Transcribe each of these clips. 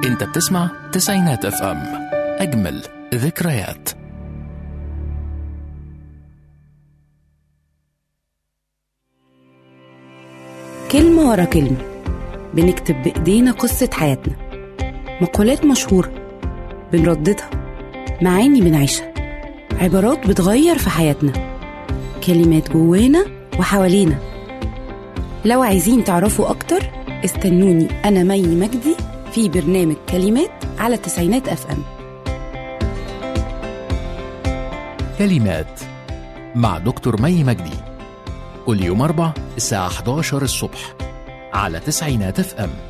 انت بتسمع تسعينات اف ام اجمل ذكريات كلمة ورا كلمة بنكتب بإيدينا قصة حياتنا مقولات مشهورة بنرددها معاني بنعيشها عبارات بتغير في حياتنا كلمات جوانا وحوالينا لو عايزين تعرفوا أكتر استنوني أنا مي مجدي في برنامج كلمات على تسعينات أف أم كلمات مع دكتور مي مجدي كل يوم أربع الساعة 11 الصبح على تسعينات اف ام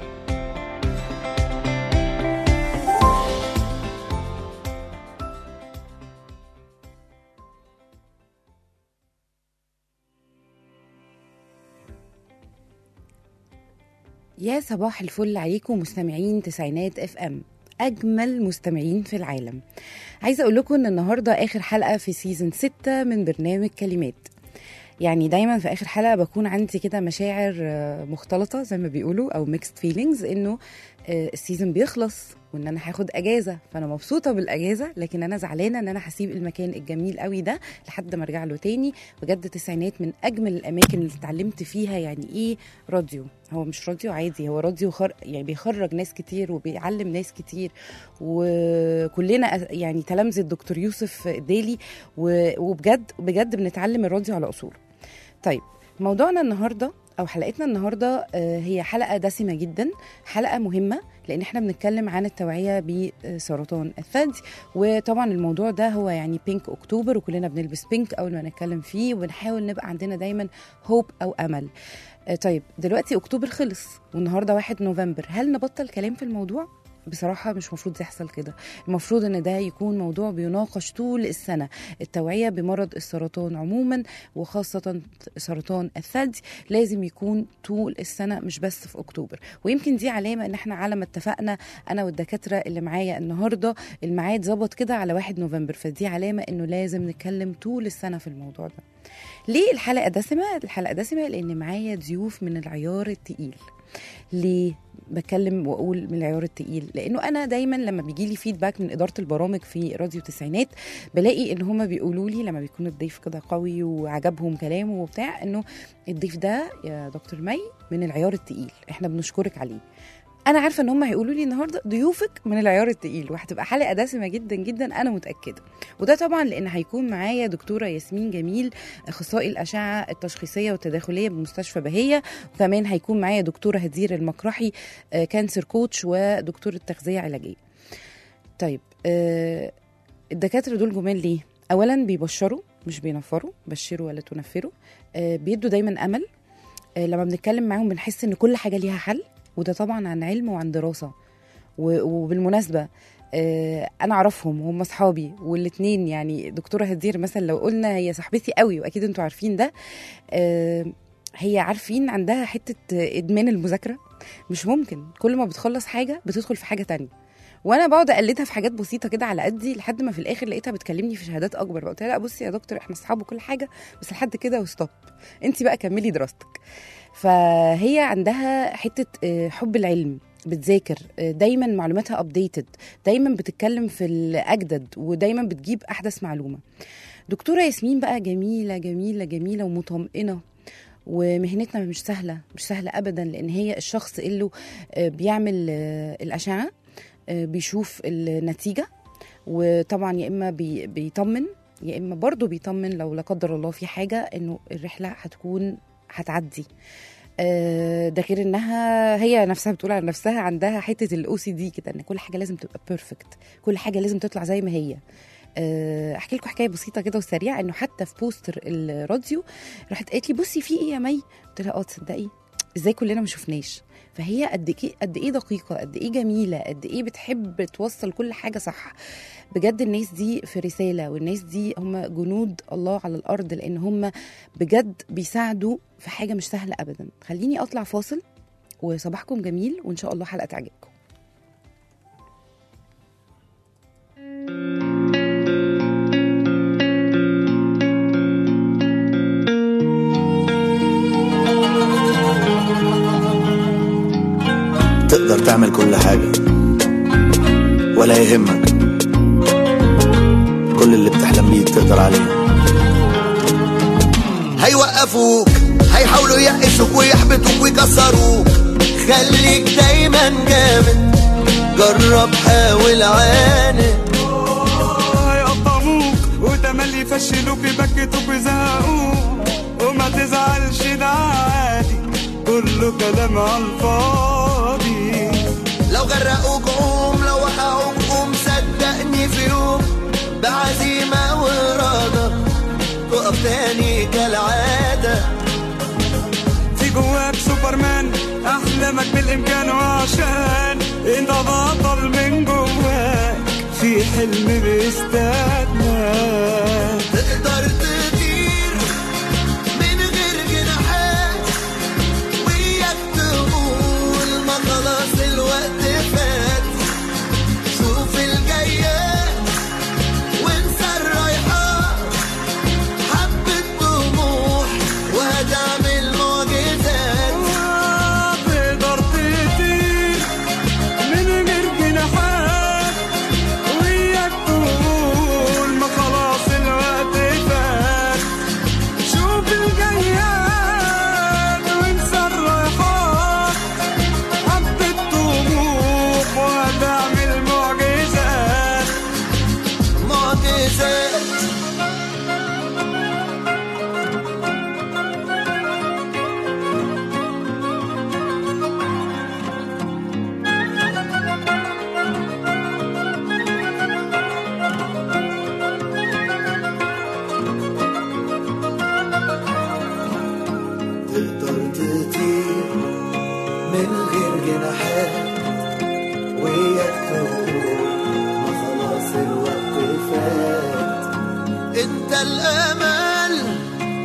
يا صباح الفل عليكم مستمعين تسعينات اف ام اجمل مستمعين في العالم عايزه اقول لكم ان النهارده اخر حلقه في سيزون 6 من برنامج كلمات يعني دايما في اخر حلقه بكون عندي كده مشاعر آه، مختلطه زي ما بيقولوا او ميكست فيلينجز انه آه، السيزون بيخلص وان انا هاخد اجازه فانا مبسوطه بالاجازه لكن انا زعلانه ان انا هسيب المكان الجميل قوي ده لحد ما ارجع له تاني بجد التسعينات من اجمل الاماكن اللي اتعلمت فيها يعني ايه راديو هو مش راديو عادي هو راديو خر... يعني بيخرج ناس كتير وبيعلم ناس كتير وكلنا أ- يعني تلامذه دكتور يوسف ديلي و... وبجد بجد بنتعلم الراديو على اصوله طيب موضوعنا النهارده او حلقتنا النهارده آه، هي حلقه دسمه جدا حلقه مهمه لان احنا بنتكلم عن التوعيه بسرطان الثدي وطبعا الموضوع ده هو يعني بينك اكتوبر وكلنا بنلبس بينك اول ما نتكلم فيه وبنحاول نبقى عندنا دايما هوب او امل آه، طيب دلوقتي اكتوبر خلص والنهارده 1 نوفمبر هل نبطل كلام في الموضوع بصراحة مش مفروض يحصل كده المفروض ان ده يكون موضوع بيناقش طول السنة التوعية بمرض السرطان عموما وخاصة سرطان الثدي لازم يكون طول السنة مش بس في أكتوبر ويمكن دي علامة ان احنا على ما اتفقنا انا والدكاترة اللي معايا النهاردة الميعاد ظبط كده على 1 نوفمبر فدي علامة انه لازم نتكلم طول السنة في الموضوع ده ليه الحلقة دسمة؟ الحلقة دسمة لأن معايا ضيوف من العيار التقيل ليه بتكلم واقول من العيار التقيل لانه انا دايما لما بيجي لي فيدباك من اداره البرامج في راديو تسعينات بلاقي ان هما بيقولوا لي لما بيكون الضيف كده قوي وعجبهم كلامه وبتاع انه الضيف ده يا دكتور مي من العيار التقيل احنا بنشكرك عليه انا عارفه ان هم هيقولوا لي النهارده ضيوفك من العيار التقيل وهتبقى حلقه دسمه جدا جدا انا متاكده وده طبعا لان هيكون معايا دكتوره ياسمين جميل اخصائي الاشعه التشخيصيه والتداخليه بمستشفى بهيه وكمان هيكون معايا دكتوره هدير المقرحي آه، كانسر كوتش ودكتوره تغذيه علاجيه طيب آه، الدكاتره دول جمال ليه اولا بيبشروا مش بينفروا بشروا ولا تنفروا آه، بيدوا دايما امل آه، لما بنتكلم معاهم بنحس ان كل حاجه ليها حل وده طبعا عن علم وعن دراسه و- وبالمناسبه آه، انا اعرفهم وهم اصحابي والاثنين يعني دكتوره هدير مثلا لو قلنا هي صاحبتي قوي واكيد انتوا عارفين ده آه، هي عارفين عندها حته ادمان المذاكره مش ممكن كل ما بتخلص حاجه بتدخل في حاجه تانية وانا بقعد اقلدها في حاجات بسيطه كده على قدي لحد ما في الاخر لقيتها بتكلمني في شهادات اكبر بقى قلت لها لا بصي يا دكتور احنا اصحاب وكل حاجه بس لحد كده وستوب انت بقى كملي دراستك فهي عندها حته آه، حب العلم بتذاكر آه، دايما معلوماتها ابديتد دايما بتتكلم في الاجدد ودايما بتجيب احدث معلومه دكتوره ياسمين بقى جميله جميله جميله ومطمئنه ومهنتنا مش سهله مش سهله ابدا لان هي الشخص اللي آه، بيعمل آه، الاشعه آه، بيشوف النتيجه وطبعا يا اما بي بيطمن يا اما برضه بيطمن لو لا قدر الله في حاجه انه الرحله هتكون هتعدي آه، ده غير انها هي نفسها بتقول على نفسها عندها حته الاو سي دي كده ان كل حاجه لازم تبقى بيرفكت كل حاجه لازم تطلع زي ما هي آه، احكي لكم حكايه بسيطه كده وسريعه انه حتى في بوستر الراديو راحت قالت لي بصي في ايه يا مي قلت لها اه تصدقي ازاي كلنا ما شفناش فهي قد ايه قد ايه دقيقه قد ايه جميله قد ايه بتحب توصل كل حاجه صح بجد الناس دي في رساله والناس دي هم جنود الله على الارض لان هم بجد بيساعدوا في حاجه مش سهله ابدا خليني اطلع فاصل وصباحكم جميل وان شاء الله حلقه تعجبكم تقدر تعمل كل حاجة ولا يهمك كل اللي بتحلم بيه تقدر عليه هيوقفوك هيحاولوا يقسوك ويحبطوك ويكسروك خليك دايما جامد جرب حاول عاند هيقطموك وتملي يفشلوك يبكتوك ويزهقوك وما تزعلش ده عادي كله كلام على الفاضي لو غرقوك قوم لو وقعوك قوم صدقني في يوم بعزيمة وإرادة تقف تاني كالعادة في جواك سوبرمان احلامك بالامكان وعشان انت بطل من جواك في حلم بيستناك تقدر تطير من غير جناحات وياك تقول ما خلاص الوقت فات شوف الجايات وانسى الرايحات حبة طموح وهتعمل معجزات تقدر تطير من غير جناحات وياك تقول ما خلاص الوقت فات شوف الجياد وانسى الرايحات حبة طموح وهتعمل معجزات معجزات تقدر تطير من غير جناحات وياك تقول ما خلاص الوقت فات انت الامل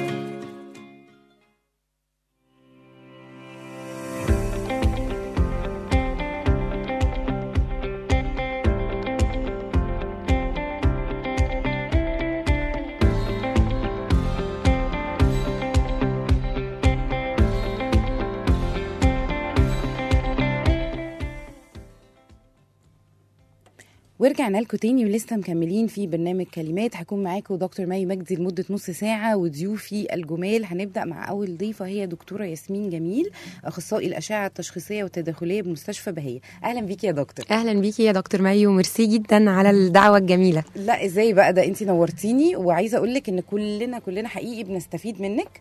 ورجعنا لكم تاني ولسه مكملين في برنامج كلمات هكون معاكم دكتور مي مجدي لمده نص ساعه وضيوفي الجمال هنبدا مع اول ضيفه هي دكتوره ياسمين جميل اخصائي الاشعه التشخيصيه والتداخليه بمستشفى بهيه اهلا بيكي يا دكتور اهلا بيكي يا دكتور مي وميرسي جدا على الدعوه الجميله لا ازاي بقى ده انت نورتيني وعايزه اقول لك ان كلنا كلنا حقيقي بنستفيد منك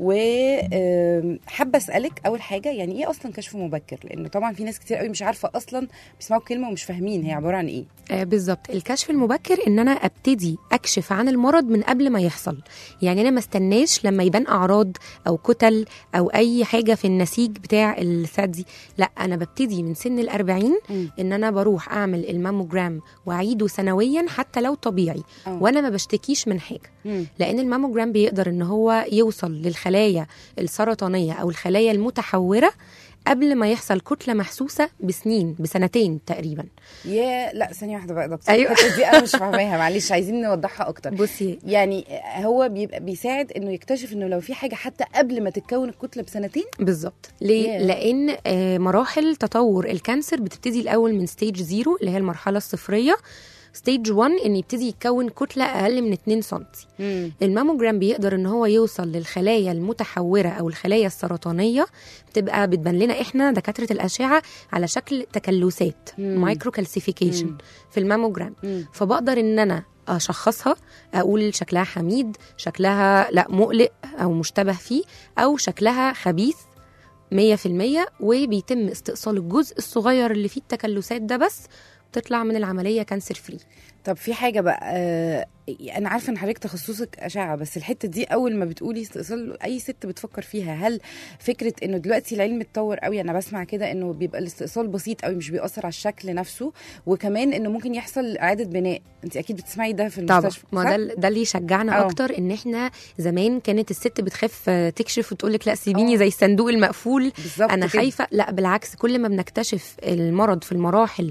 وحابه اسالك اول حاجه يعني ايه اصلا كشف مبكر لان طبعا في ناس كتير قوي مش عارفه اصلا بيسمعوا الكلمه ومش فاهمين هي عباره عن ايه آه بالظبط الكشف المبكر ان انا ابتدي اكشف عن المرض من قبل ما يحصل يعني انا ما استناش لما يبان اعراض او كتل او اي حاجه في النسيج بتاع الثدي لا انا ببتدي من سن الأربعين مم. ان انا بروح اعمل الماموجرام واعيده سنويا حتى لو طبيعي أه. وانا ما بشتكيش من حاجه مم. لان الماموجرام بيقدر ان هو يوصل للخلايا السرطانيه او الخلايا المتحوره قبل ما يحصل كتله محسوسه بسنين بسنتين تقريبا يا لا ثانيه واحده بقى يا دكتور أيوة. الحتة دي انا مش فاهماها معلش عايزين نوضحها اكتر بصي يعني هو بيبقى بيساعد انه يكتشف انه لو في حاجه حتى قبل ما تتكون الكتله بسنتين بالظبط ليه Yeah. لان آه، مراحل تطور الكانسر بتبتدي الاول من ستيج زيرو اللي هي المرحله الصفريه ستيج 1 ان يبتدي يتكون كتله اقل من 2 سم الماموجرام بيقدر ان هو يوصل للخلايا المتحوره او الخلايا السرطانيه بتبقى بتبان لنا احنا دكاتره الاشعه على شكل تكلسات مم. مايكرو كالسيفيكيشن مم. في الماموجرام مم. فبقدر ان انا اشخصها اقول شكلها حميد شكلها لا مقلق او مشتبه فيه او شكلها خبيث 100% وبيتم استئصال الجزء الصغير اللي فيه التكلسات ده بس تطلع من العمليه كانسر فري طب في حاجه بقى آه انا عارفه ان حضرتك تخصصك اشعه بس الحته دي اول ما بتقولي استئصال اي ست بتفكر فيها هل فكره انه دلوقتي العلم اتطور قوي انا بسمع كده انه بيبقى الاستئصال بسيط قوي مش بيأثر على الشكل نفسه وكمان انه ممكن يحصل اعاده بناء انت اكيد بتسمعي ده في طبعا المستشفى ما صح؟ ده ده اللي يشجعنا أه. اكتر ان احنا زمان كانت الست بتخاف آه، تكشف وتقول لك لا سيبيني أه. زي الصندوق المقفول بالظبط انا كده. خايفه لا بالعكس كل ما بنكتشف المرض في المراحل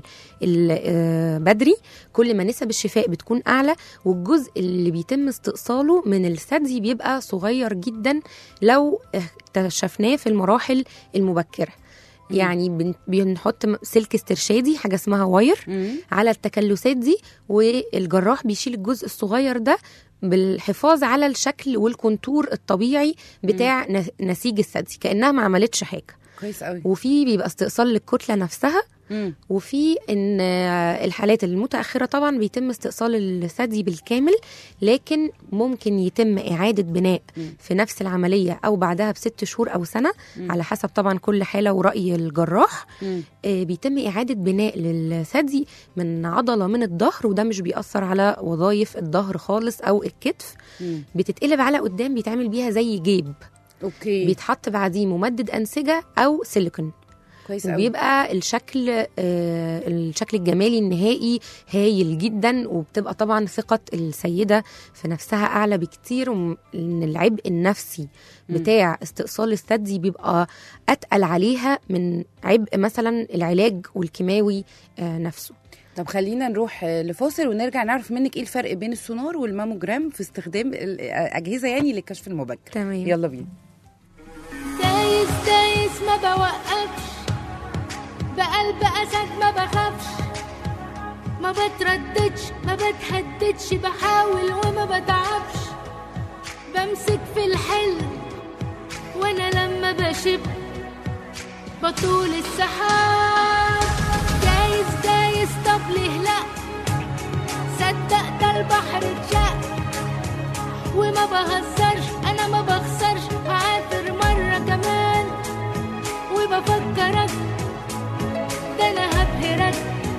البدري كل ما نسب الشفاء بتكون اعلى والجزء اللي بيتم استئصاله من الثدي بيبقى صغير جدا لو اكتشفناه في المراحل المبكره يعني بن- بنحط م- سلك استرشادي حاجه اسمها واير مم. على التكلسات دي والجراح بيشيل الجزء الصغير ده بالحفاظ على الشكل والكونتور الطبيعي بتاع ن- نسيج الثدي كانها ما عملتش حاجه كويس قوي وفي بيبقى استئصال للكتله نفسها مم. وفي ان آه، الحالات المتاخره طبعا بيتم استئصال الثدي بالكامل لكن ممكن يتم اعاده بناء مم. في نفس العمليه او بعدها بست شهور او سنه مم. على حسب طبعا كل حاله وراي الجراح مم. آه، بيتم إعادة بناء للثدي من عضلة من الظهر وده مش بيأثر على وظائف الظهر خالص أو الكتف مم. بتتقلب على قدام بيتعمل بيها زي جيب اوكي بيتحط بعديه ممدد أنسجة أو سيليكون كويس قوي وبيبقى الشكل آه، الشكل الجمالي النهائي هايل جدا وبتبقى طبعا ثقة السيدة في نفسها أعلى بكتير وم- إن العبء النفسي مم. بتاع استئصال الثدي بيبقى أتقل عليها من عبء مثلا العلاج والكيماوي آه، نفسه طب خلينا نروح آه، لفاصل ونرجع نعرف منك ايه الفرق بين السونار والماموجرام في استخدام الاجهزه يعني للكشف المبكر تمام يلا بينا دايس دايس ما بوقفش بقلب اسد ما بخافش ما بترددش ما بتهددش بحاول وما بتعبش بمسك في الحلم وانا لما بشب بطول السحاب دايس دايس طب ليه لا صدق ده البحر اتشق وما بهزرش انا ما بخسرش هعافر مرة كمان وبفكرك ده انا هبهرك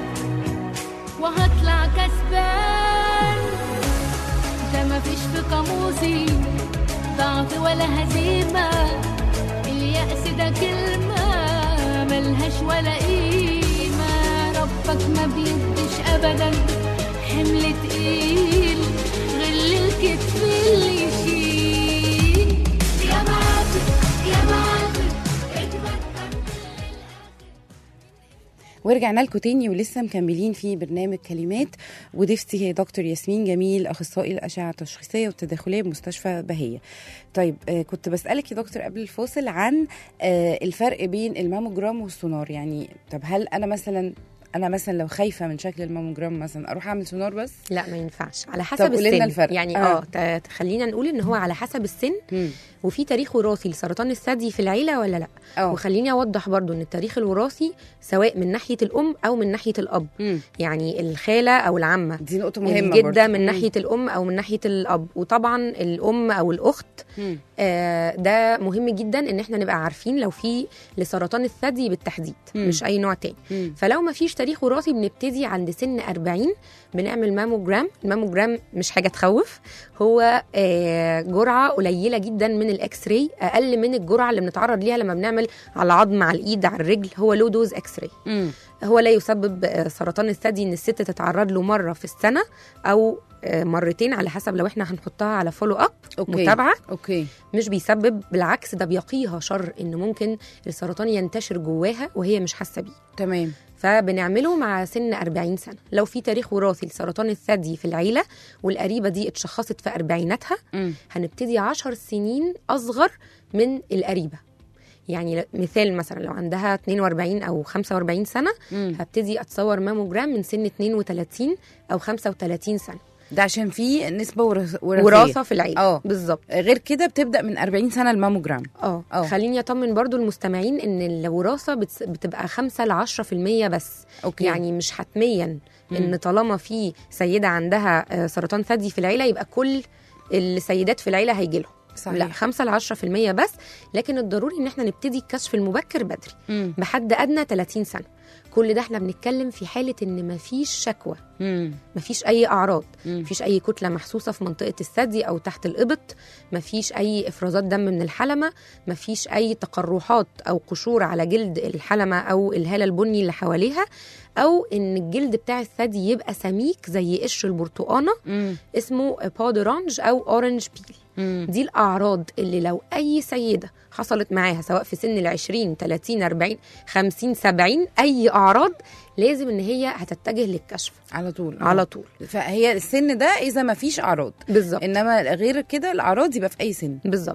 وهطلع كسبان ده مفيش في قاموسي ضعف ولا هزيمة اليأس ده كلمة ملهاش ولا قيمة ربك ما بيديش أبدا حمل تقيل غل الكتف اللي يشيل يا معافر يا معافر اجمد ورجعنا لكم تاني ولسه مكملين في برنامج كلمات وضيفتي هي دكتور ياسمين جميل اخصائي الاشعه التشخيصيه والتداخليه بمستشفى بهيه. طيب آه كنت بسالك يا دكتور قبل الفاصل عن آه الفرق بين الماموجرام والسونار يعني طب هل انا مثلا انا مثلا لو خايفه من شكل الماموجرام مثلا اروح اعمل سونار بس؟ لا ما ينفعش على حسب قولي لنا السن الفرق. يعني آه. اه ت- خلينا نقول ان هو على حسب السن مم. وفي تاريخ وراثي لسرطان الثدي في العيله ولا لا اه وخليني اوضح برضو ان التاريخ الوراثي سواء من ناحيه الام او من ناحيه الاب مم. يعني الخاله او العمه دي نقطه مهمه الجده برضو. من مم. ناحيه الام او من ناحيه الاب وطبعا الام او الاخت مم. آه، ده مهم جدا ان احنا نبقى عارفين لو في لسرطان الثدي بالتحديد مم. مش اي نوع تاني مم. فلو ما فيش تاريخ وراثي بنبتدي عند سن 40 بنعمل ماموجرام الماموجرام مش حاجه تخوف هو آه، جرعه قليله جدا من الاكس راي اقل من الجرعه اللي بنتعرض ليها لما بنعمل على العظم على الايد على الرجل هو لو دوز اكس راي مم. هو لا يسبب آه، سرطان الثدي ان الست تتعرض له مره في السنه او آه، مرتين على حسب لو احنا هنحطها على فولو اب اوكي متابعه اوكي مش بيسبب بالعكس ده بيقيها شر ان ممكن السرطان ينتشر جواها وهي مش حاسه بيه تمام فبنعمله مع سن 40 سنه لو في تاريخ وراثي لسرطان الثدي في العيله والقريبه دي اتشخصت في اربعيناتها مم. هنبتدي 10 سنين اصغر من القريبه يعني ل- مثال مثلا لو عندها 42 او 45 سنه مم. هبتدي اتصور ماموجرام من سن 32 او 35 سنه ده عشان في نسبه وراث- وراثيه وراثه في العيله اه. بالظبط غير كده بتبدا من 40 سنه الماموجرام اه اه. خليني اطمن برضو المستمعين ان الوراثه بتس- بتبقى 5 ل 10% بس اوكي يعني مش حتميا مم. ان طالما في سيده عندها آه، سرطان ثدي في العيله يبقى كل السيدات في العيله هيجي لهم صحيح. لا 5 ل 10% بس لكن الضروري ان احنا نبتدي الكشف المبكر بدري مم. بحد ادنى 30 سنه كل ده احنا بنتكلم في حاله ان مفيش شكوى مم. مفيش اي اعراض مم. مفيش اي كتله محسوسه في منطقه الثدي او تحت الابط مفيش اي افرازات دم من الحلمه مفيش اي تقرحات او قشور على جلد الحلمه او الهاله البني اللي حواليها او ان الجلد بتاع الثدي يبقى سميك زي قشر البرتقانه مم. اسمه بود اورانج او اورنج بيل مم. دي الاعراض اللي لو اي سيده حصلت معاها سواء في سن ال 20 30 40 50 70 اي اعراض لازم ان هي هتتجه للكشف على طول آه. على طول فهي السن ده اذا ما فيش اعراض بالظبط انما غير كده الاعراض يبقى في اي سن بالظبط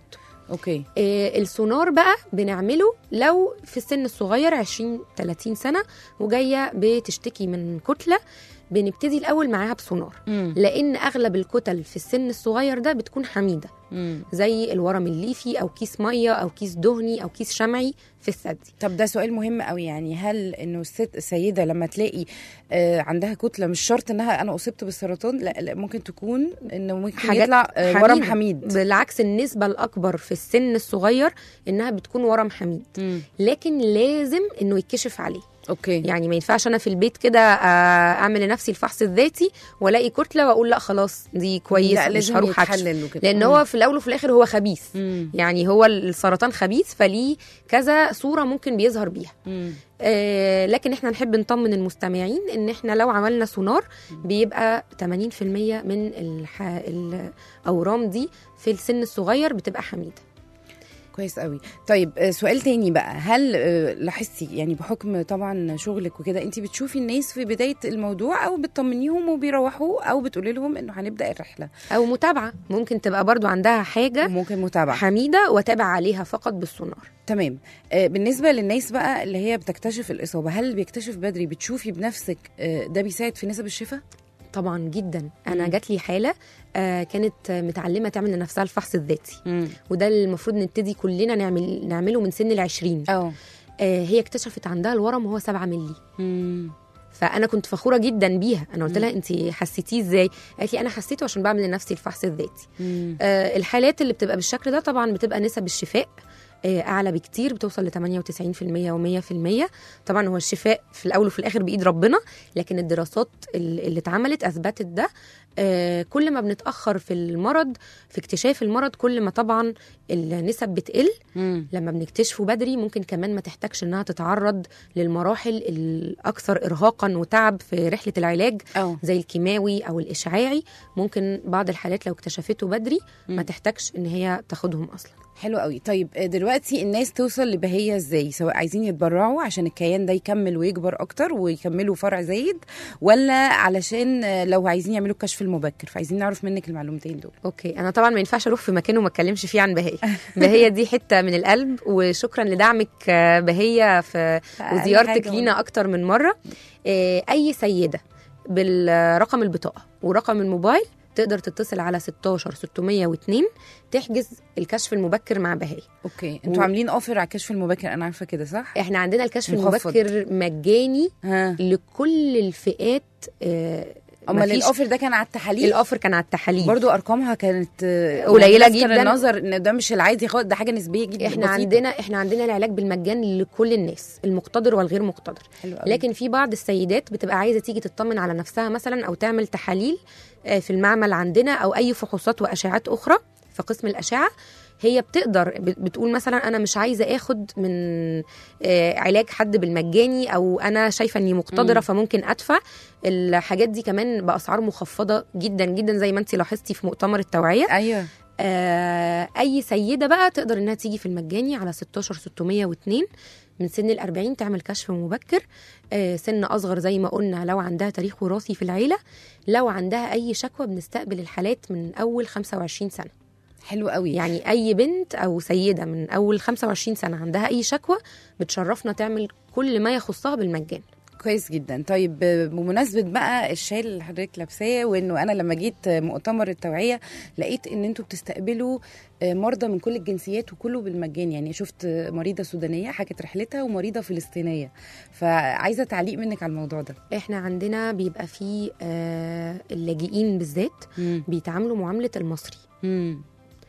اوكي آه، السونار بقى بنعمله لو في السن الصغير 20 30 سنه وجايه بتشتكي من كتله بنبتدي الاول معاها بسونار مم. لان اغلب الكتل في السن الصغير ده بتكون حميده مم. زي الورم الليفي او كيس ميه او كيس دهني او كيس شمعي في الثدي طب ده سؤال مهم قوي يعني هل انه الست السيده لما تلاقي آه عندها كتله مش شرط انها انا اصبت بالسرطان لا, لا ممكن تكون انه ممكن حاجات يطلع آه حميدة. ورم حميد بالعكس النسبه الاكبر في السن الصغير انها بتكون ورم حميد مم. لكن لازم انه يتكشف عليه اوكي يعني ما ينفعش انا في البيت كده آه، اعمل لنفسي الفحص الذاتي والاقي كتله واقول لا خلاص دي كويسه لا مش لازم هروح اكشف يتحلل وكده لان مم. هو في الاول وفي الاخر هو خبيث مم. يعني هو السرطان خبيث فليه كذا صوره ممكن بيظهر بيها مم. آه لكن احنا نحب نطمن المستمعين ان احنا لو عملنا سونار بيبقى 80% من الح... الاورام دي في السن الصغير بتبقى حميده كويس قوي طيب آه، سؤال تاني بقى هل آه، لاحظتي يعني بحكم طبعا شغلك وكده انت بتشوفي الناس في بدايه الموضوع او بتطمنيهم وبيروحوا او بتقولي لهم انه هنبدا الرحله او متابعه ممكن تبقى برضو عندها حاجه وممكن متابعه حميده واتابع عليها فقط بالسونار تمام آه، بالنسبه للناس بقى اللي هي بتكتشف الاصابه هل بيكتشف بدري بتشوفي بنفسك آه، ده بيساعد في نسب الشفاء طبعا جدا انا مم. جات لي حاله آه كانت متعلمه تعمل لنفسها الفحص الذاتي وده المفروض نبتدي كلنا نعمل نعمله من سن العشرين اه آه هي اكتشفت عندها الورم وهو 7 مللي مم. فانا كنت فخوره جدا بيها انا قلت مم. لها انت حسيتيه ازاي قالت لي انا حسيته عشان بعمل لنفسي الفحص الذاتي مم. آه الحالات اللي بتبقى بالشكل ده طبعا بتبقى نسب الشفاء آه، اعلى بكتير بتوصل ل 98% و100% طبعا هو الشفاء في الاول وفي الاخر بايد ربنا لكن الدراسات ال- اللي اتعملت اثبتت ده آه، كل ما بنتاخر في المرض في اكتشاف المرض كل ما طبعا النسب بتقل مم. لما بنكتشفه بدري ممكن كمان ما تحتاجش انها تتعرض للمراحل الاكثر ارهاقا وتعب في رحله العلاج اه زي الكيماوي او الاشعاعي ممكن بعض الحالات لو اكتشفته بدري ما مم. تحتاجش ان هي تاخدهم اصلا حلو قوي طيب آه، دلوقتي الناس توصل لبهيه ازاي سواء عايزين يتبرعوا عشان الكيان ده يكمل ويكبر اكتر ويكملوا فرع زايد ولا علشان آه، لو عايزين يعملوا الكشف المبكر فعايزين نعرف منك المعلومتين دول اوكي انا طبعا ما ينفعش اروح في مكان وما اتكلمش فيه عن بهيه بهيه دي حته من القلب وشكرا لدعمك آه، بهيه في وزيارتك حاجة لينا اكتر من مره آه، اي سيده بالرقم البطاقه ورقم الموبايل تقدر تتصل على 16 602 تحجز الكشف المبكر مع بهيه اوكي انتوا و- عاملين اوفر على الكشف المبكر انا عارفه كده صح احنا عندنا الكشف مخفض. المبكر مجاني ها لكل الفئات آه، امال مفيش- الاوفر ده كان على التحاليل الاوفر كان على التحاليل برضو ارقامها كانت آه، قليلة يعني لفتة جداً. للنظر ان ده مش العادي خالص ده حاجه نسبيه جدا احنا بسيطة. عندنا احنا عندنا العلاج بالمجان لكل الناس المقتدر والغير مقتدر حلو قوي. لكن في بعض السيدات بتبقى عايزه تيجي تطمن على نفسها مثلا او تعمل تحاليل آه، في المعمل عندنا او اي فحوصات واشعات اخرى في قسم الاشعه هي بتقدر بت- بتقول مثلا انا مش عايزه اخد من آه، علاج حد بالمجاني او انا شايفه اني مقتدره مم. فممكن ادفع الحاجات دي كمان باسعار مخفضه جدا جدا زي ما انت لاحظتي في مؤتمر التوعيه ايوه آه، اي سيده بقى تقدر انها تيجي في المجاني على 16 602 من سن ال 40 تعمل كشف مبكر آه، سن اصغر زي ما قلنا لو عندها تاريخ وراثي في العيله لو عندها اي شكوى بنستقبل الحالات من اول 25 سنه حلو قوي يعني اي بنت او سيده من اول 25 سنه عندها اي شكوى بتشرفنا تعمل كل ما يخصها بالمجان كويس جدا طيب آه، بمناسبه بقى الشال اللي حضرتك لابساه وانه انا لما جيت آه، مؤتمر التوعيه لقيت ان انتوا بتستقبلوا آه، مرضى من كل الجنسيات وكله بالمجان يعني شفت آه، مريضه سودانيه حكت رحلتها ومريضه فلسطينيه فعايزه تعليق منك على الموضوع ده احنا عندنا بيبقى فيه آه، اللاجئين بالذات بيتعاملوا معامله المصري مم.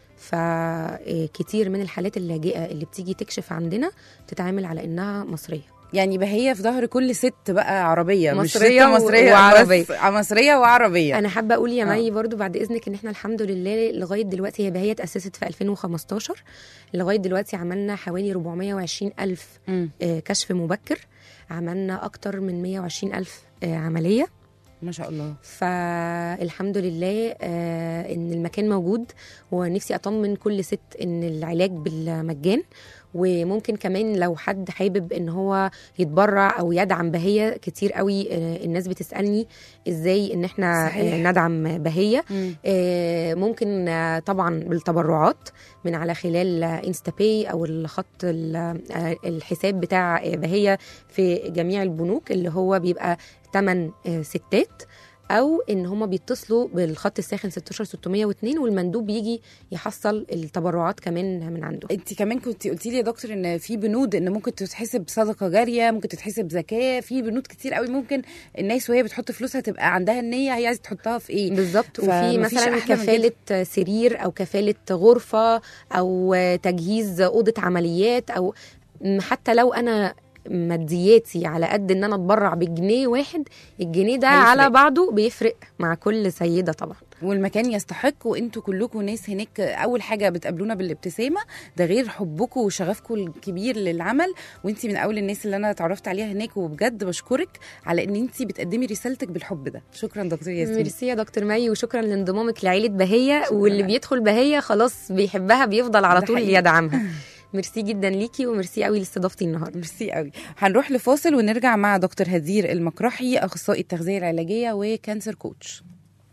فكتير من الحالات اللاجئه اللي بتيجي تكشف عندنا تتعامل على انها مصريه يعني بهي في ظهر كل ست بقى عربيه مصرية مش ست مصريه وعربية. بس مصريه وعربيه انا حابه اقول يا آه. مي برضو بعد اذنك ان احنا الحمد لله لغايه دلوقتي هي بهيه اتاسست في 2015 لغايه دلوقتي عملنا حوالي 420 الف مم. آه، كشف مبكر عملنا اكتر من 120 الف آه، عمليه ما شاء الله فالحمد لله آه، ان المكان موجود ونفسي اطمن كل ست ان العلاج بالمجان وممكن كمان لو حد حابب ان هو يتبرع او يدعم بهيه كتير قوي آه، الناس بتسالني ازاي ان احنا صحيح. آه، ندعم بهيه مم. آه، ممكن آه، طبعا بالتبرعات من على خلال آه، انستا باي او الخط ال- آه، الحساب بتاع آه، بهيه في جميع البنوك اللي هو بيبقى 8 ستات او ان هم بيتصلوا بالخط الساخن 16602 والمندوب بيجي يحصل التبرعات كمان من عنده انت كمان كنت قلتي لي يا دكتور ان في بنود ان ممكن تتحسب صدقه جاريه ممكن تتحسب زكاه في بنود كتير قوي ممكن الناس وهي بتحط فلوسها تبقى عندها النيه هي عايزه تحطها في ايه بالظبط وفي فمفيش مثلا أحلى من كفاله سرير او كفاله غرفه او تجهيز اوضه عمليات او م- حتى لو انا مادياتي على قد ان انا اتبرع بجنيه واحد الجنيه ده هيفرق. على بعضه بيفرق مع كل سيده طبعا والمكان يستحق وانتوا كلكم ناس هناك اول حاجه بتقابلونا بالابتسامه ده غير حبكم وشغفكم الكبير للعمل وانت من اول الناس اللي انا اتعرفت عليها هناك وبجد بشكرك على ان انت بتقدمي رسالتك بالحب ده شكرا دكتور ياسمين ميرسي يا دكتور مي وشكرا لانضمامك لعيله بهيه واللي بيدخل بهيه خلاص بيحبها بيفضل على ده طول حقيقي. يدعمها ميرسي جدا ليكي وميرسي قوي لاستضافتي النهارده ميرسي قوي هنروح لفاصل ونرجع مع دكتور هدير المقرحي اخصائي التغذيه العلاجيه وكانسر كوتش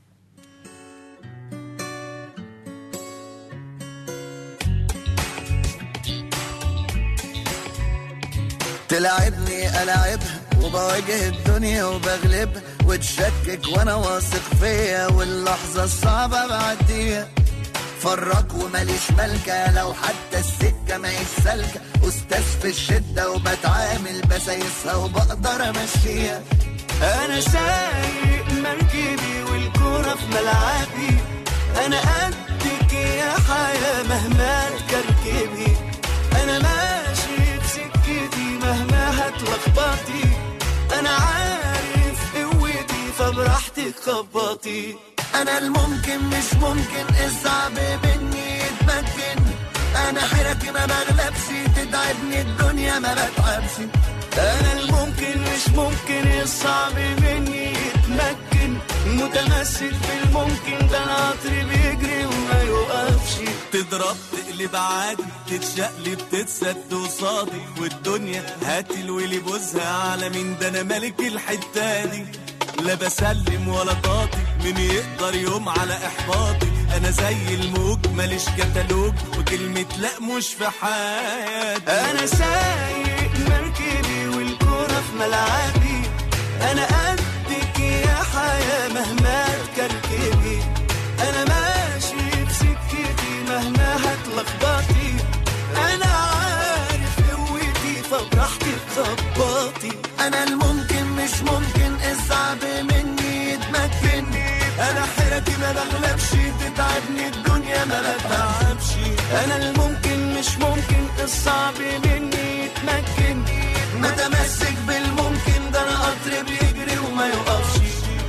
تلعبني ألعبها وبواجه الدنيا وبغلبها وتشكك وانا واثق فيا واللحظة الصعبة بعديها فرق وماليش ملكة لو حتى السكة ما سالكة أستاذ في الشدة وبتعامل بسايسها وبقدر أمشيها انا سايق مركبي والكرة في ملعبي انا قدك يا حياة مهما تكركبي انا ماشي بسكتي مهما هتلخبطي انا عارف قوتي فبراحتك خبطي أنا الممكن مش ممكن الصعب مني يتمكن أنا حيرتي ما بغلبش تتعبني الدنيا ما بتعبش انا الممكن مش ممكن الصعب مني يتمكن متمسك بالممكن ده القطر بيجري وما يوقفش تضرب تقلب عادي تتشقلب تتسد قصادي والدنيا هتلوي بوزها على مين ده انا ملك الحته دي لا بسلم ولا طاطي مين يقدر يوم على احباطي انا زي الموج ماليش كتالوج وكلمة لا مش في حياتي انا سايق مركبي والكرة في ملعبي انا قدك يا حياة مهما تكركبي انا ماشي بسكتي مهما هتلخبطي انا عارف قوتي فبراحتك خبطي أنا الممكن مش ممكن الصعب مني يتمكن انا حيرتي ما بغلبش تتعبني الدنيا ما بتعبش انا الممكن مش ممكن الصعب مني يتمكن متمسك بالممكن ده أنا قطر بيجري وما يوقفش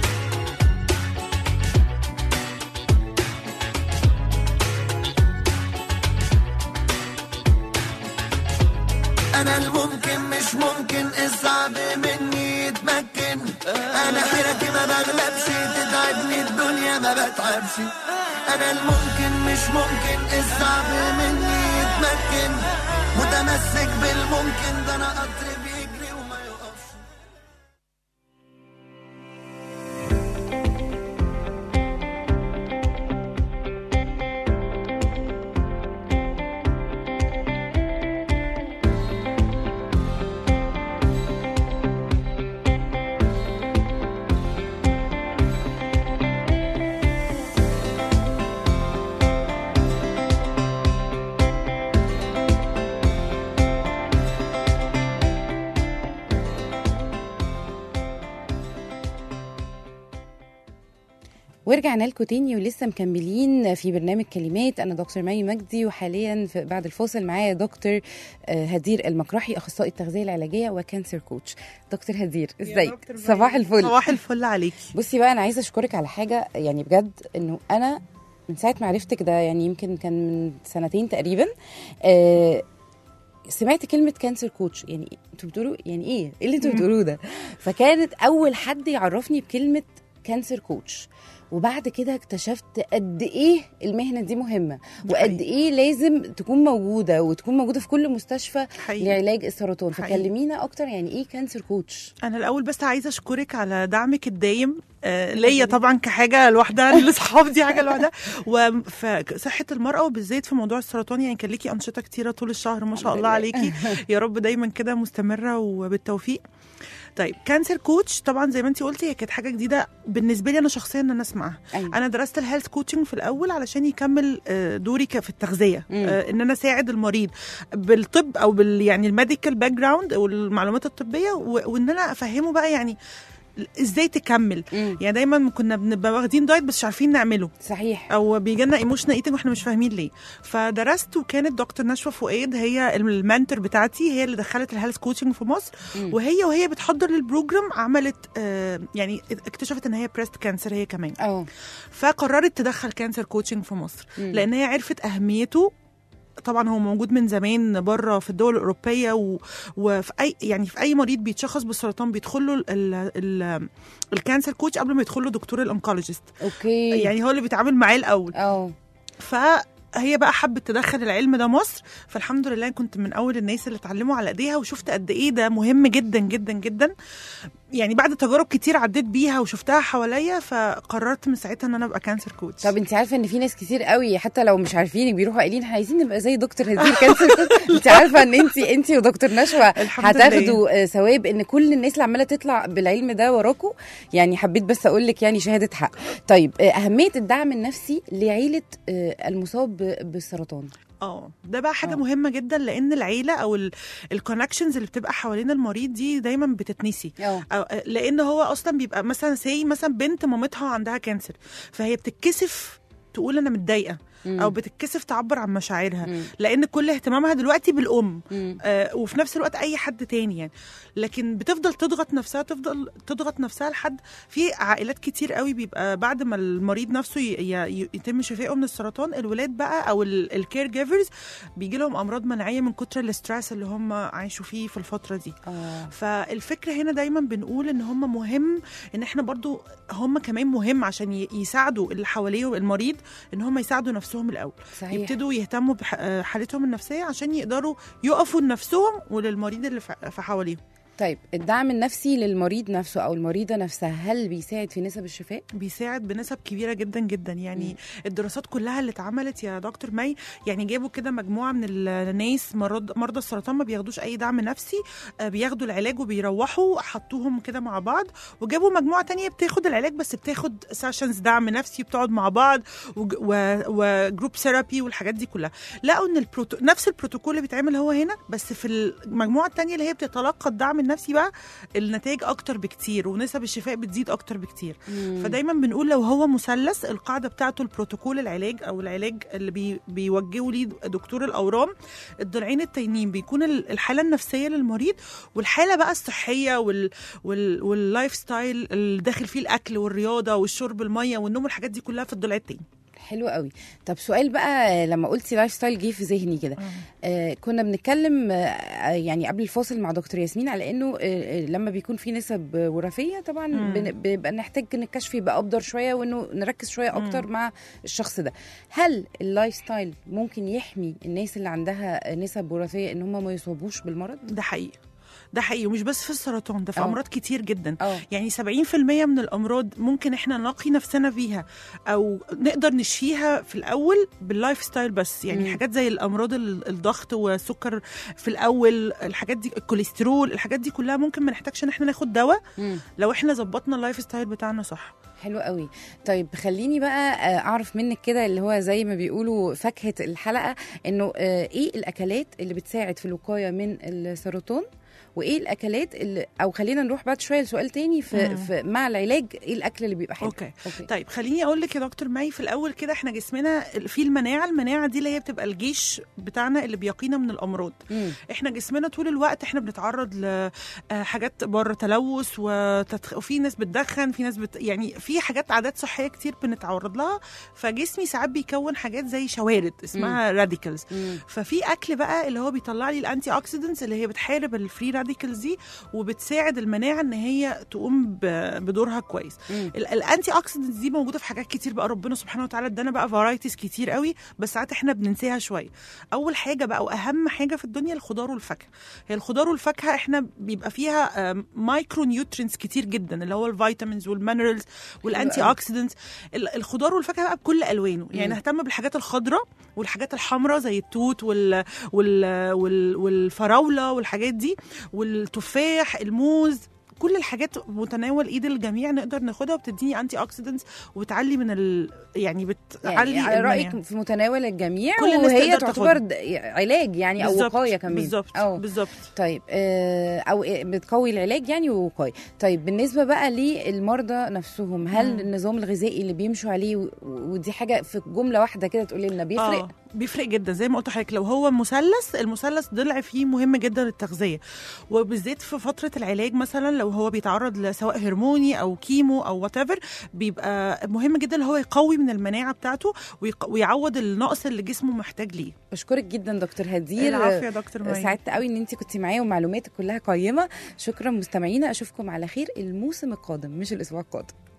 أنا الممكن مش ممكن الصعب مني يتمكن أنا حيرتي ما بغلبش تتعبني الدنيا ما بتعبش أنا الممكن مش ممكن الصعب مني يتمكن متمسك بالممكن ده أنا قطر بيجري وما يوقفش ورجعنا لكم تاني ولسه مكملين في برنامج كلمات انا دكتور مي مجدي وحاليا في بعد الفاصل معايا دكتور آه، هدير المقرحي اخصائي التغذيه العلاجيه وكانسر كوتش دكتور هدير ازيك دكتور مي. صباح الفل صباح الفل عليكي بصي بقى انا عايزه اشكرك على حاجه يعني بجد انه انا من ساعه ما عرفتك ده يعني يمكن كان من سنتين تقريبا آه سمعت كلمه كانسر كوتش يعني انتوا بتقولوا يعني ايه ايه اللي انتوا بتقولوه ده فكانت اول حد يعرفني بكلمه كانسر كوتش وبعد كده اكتشفت قد ايه المهنه دي مهمه ده وقد حقيقي. ايه لازم تكون موجوده وتكون موجوده في كل مستشفى حقيقي. لعلاج السرطان حقيقي. فكلمينا اكتر يعني ايه كانسر كوتش انا الاول بس عايزه اشكرك على دعمك الدايم آه ليا طبعا كحاجه لوحدها الاصحاب دي حاجه لوحدها وصحه المراه وبالذات في موضوع السرطان يعني كان ليكي انشطه كتيره طول الشهر ما شاء الله عليكي يا رب دايما كده مستمره وبالتوفيق طيب كانسر كوتش طبعا زي ما انت قلتي هي كانت حاجه جديده بالنسبه لي انا شخصيا ان انا اسمعها أيوة. انا درست الهيلث كوتشنج في الاول علشان يكمل آه، دوري ك- في التغذيه مم. آه، ان انا اساعد المريض بالطب او بال يعني الميديكال باك جراوند والمعلومات الطبيه و- وان انا افهمه بقى يعني ازاي تكمل مم. يعني دايما كنا بنبقى واخدين دايت بس مش عارفين نعمله صحيح او بيجي لنا ايموشنال ايتنج واحنا مش فاهمين ليه فدرست وكانت دكتور نشوى فؤاد هي المنتور بتاعتي هي اللي دخلت الهيلث كوتشنج في مصر مم. وهي وهي بتحضر للبروجرام عملت آه يعني اكتشفت ان هي بريست كانسر هي كمان اه فقررت تدخل كانسر كوتشنج في مصر مم. لان هي عرفت اهميته طبعا هو موجود من زمان بره في الدول الاوروبيه و... وفي اي يعني في اي مريض بيتشخص بالسرطان بيدخل له ال... ال... الكانسر كوتش قبل ما يدخل له دكتور الانكولوجيست اوكي يعني هو اللي بيتعامل معاه الاول اه فهي بقى حبت تدخل العلم ده مصر فالحمد لله كنت من اول الناس اللي اتعلموا على ايديها وشفت قد ايه ده مهم جدا جدا جدا يعني بعد تجارب كتير عديت بيها وشفتها حواليا فقررت من ساعتها ان انا ابقى كانسر كوتش طب انت عارفه ان في ناس كتير قوي حتى لو مش عارفينك بيروحوا قايلين احنا عايزين نبقى زي دكتور هدير كانسر كوتش انت عارفه ان انت انت ودكتور نشوى الحمد لله. هتاخدوا آه، ثواب ان كل الناس اللي عماله تطلع بالعلم ده وراكم يعني حبيت بس اقول لك يعني شهاده حق طيب آه، اهميه الدعم النفسي لعيله آه، المصاب ب- بالسرطان اه ده بقى حاجه آه. مهمه جدا لان العيله او الكونكشنز اللي بتبقى حوالين المريض دي دايما بتتنسي اه أو لان هو اصلا بيبقى مثلا سي مثلا بنت مامتها عندها كانسر فهي بتتكسف تقول انا متضايقه او بتتكسف تعبر عن مشاعرها مم. لان كل اهتمامها دلوقتي بالام مم. آه وفي نفس الوقت اي حد تاني يعني لكن بتفضل تضغط نفسها تفضل تضغط نفسها لحد في عائلات كتير قوي بيبقى بعد ما المريض نفسه ي- ي- يتم شفائه من السرطان الولاد بقى او الكير جيفرز بيجي لهم امراض مناعيه من كتر الاسترس اللي هم عايشوا فيه في الفتره دي اه فالفكره هنا دايما بنقول ان هم مهم ان احنا برضو هم كمان مهم عشان ي- يساعدوا اللي حواليهم المريض ان هم يساعدوا نفسهم الاول صحيح يبتدوا يهتموا بحالتهم النفسيه عشان يقدروا يقفوا لنفسهم وللمريض اللي ف- في حواليهم طيب الدعم النفسي للمريض نفسه او المريضه نفسها هل بيساعد في نسب الشفاء بيساعد بنسب كبيره جدا جدا يعني الدراسات كلها اللي اتعملت يا دكتور مي يعني جابوا كده مجموعه من الناس مرض مرضى السرطان ما بياخدوش اي دعم نفسي آه، بياخدوا العلاج وبيروحوا حطوهم كده مع بعض وجابوا مجموعه تانية بتاخد العلاج بس بتاخد سيشنز دعم نفسي بتقعد مع بعض وجروب ثيرابي والحاجات دي كلها لقوا ان البروتو... نفس البروتوكول اللي بيتعمل هو هنا بس في المجموعه التانية اللي هي بتتلقى الدعم النفسي بقى النتائج اكتر بكتير ونسب الشفاء بتزيد اكتر بكتير فدايما بنقول لو هو مثلث القاعده بتاعته البروتوكول العلاج او العلاج اللي بي بيوجهه ليه دكتور الاورام الضلعين التانيين بيكون ال- الحاله النفسيه للمريض والحاله بقى الصحيه وال وال واللايف ستايل اللي داخل فيه الاكل والرياضه والشرب الميه والنوم والحاجات دي كلها في الضلع التاني حلو قوي طب سؤال بقى لما قلتي لايف ستايل جه في ذهني كده آه كنا بنتكلم آه يعني قبل الفاصل مع دكتور ياسمين على انه آه آه، لما بيكون في نسب وراثيه طبعا مم. بن- بيبقى نحتاج ان الكشف يبقى ابدر شويه وانه نركز شويه اكتر مع الشخص ده هل اللايف ستايل ممكن يحمي الناس اللي عندها نسب وراثيه ان هم ما يصابوش بالمرض ده حقيقي ده حقيقي ومش بس في السرطان ده في أه. امراض كتير جدا اه يعني 70% من الامراض ممكن احنا نقي نفسنا فيها او نقدر نشفيها في الاول باللايف ستايل بس يعني مم. مم. حاجات زي الامراض ال- الضغط والسكر في الاول الحاجات دي الكوليسترول الحاجات دي كلها ممكن ما نحتاجش ان احنا ناخد دواء مم. لو احنا ظبطنا اللايف ستايل بتاعنا صح حلو قوي طيب خليني بقى آه، اعرف منك كده اللي هو زي ما بيقولوا فاكهه الحلقه انه آه، ايه الاكلات اللي بتساعد في الوقايه من السرطان وايه الاكلات اللي او خلينا نروح بعد شويه لسؤال تاني في, مم. في مع العلاج ايه الاكل اللي بيبقى حلو أوكي. اوكي طيب خليني اقول لك يا دكتور مي في الاول كده احنا جسمنا في المناعه المناعه دي اللي هي بتبقى الجيش بتاعنا اللي بيقينا من الامراض مم. احنا جسمنا طول الوقت احنا بنتعرض لحاجات بره تلوث وتدخ... وفي ناس بتدخن في ناس بت... يعني في حاجات عادات صحيه كتير بنتعرض لها فجسمي ساعات بيكون حاجات زي شوارد اسمها راديكالز مم. ففي اكل بقى اللي هو بيطلع لي الانتي اوكسيدنتس اللي هي بتحارب الفري راديكالز راديكالز دي وبتساعد المناعه ان هي تقوم ب- بدورها كويس مم. ال- الانتي اوكسيدنتس دي موجوده في حاجات كتير بقى ربنا سبحانه وتعالى ادانا بقى فرايتيز كتير قوي بس ساعات احنا بننساها شويه اول حاجه بقى واهم حاجه في الدنيا الخضار والفاكهه هي الخضار والفاكهه احنا بيبقى فيها مايكرو نيوترينز كتير جدا اللي هو الفيتامينز والمينرالز والانتي أوي. اوكسيدنتس ال- الخضار والفاكهه بقى بكل الوانه يعني مم. نهتم بالحاجات الخضراء والحاجات الحمراء زي التوت وال وال وال والفراوله والحاجات دي والتفاح الموز كل الحاجات متناول ايد الجميع نقدر ناخدها وبتديني انتي اوكسيدنتس وبتعلي من ال... يعني بتعلي يعني على المناعة. رايك في متناول الجميع كل الناس وهي تقدر تعتبر تاخدها. د- علاج يعني او بالظبط، وقايه كمان بالظبط أو. بالظبط طيب آه، او إيه، بتقوي العلاج يعني ووقايه طيب بالنسبه بقى للمرضى نفسهم هل مم. النظام الغذائي اللي بيمشوا عليه و- ودي حاجه في جمله واحده كده تقولي لنا بيفرق آه بيفرق جدا زي ما قلت لحضرتك لو هو مثلث المثلث ضلع فيه مهم جدا التغذيه وبالذات في فتره العلاج مثلا لو هو بيتعرض لسواء هرموني او كيمو او وات بيبقى مهم جدا اللي هو يقوي من المناعه بتاعته ويق- ويعوض النقص اللي جسمه محتاج ليه بشكرك جدا دكتور هدير العافيه يا دكتور مي سعدت قوي ان انت كنت معايا ومعلوماتك كلها قيمه شكرا مستمعينا اشوفكم على خير الموسم القادم مش الاسبوع القادم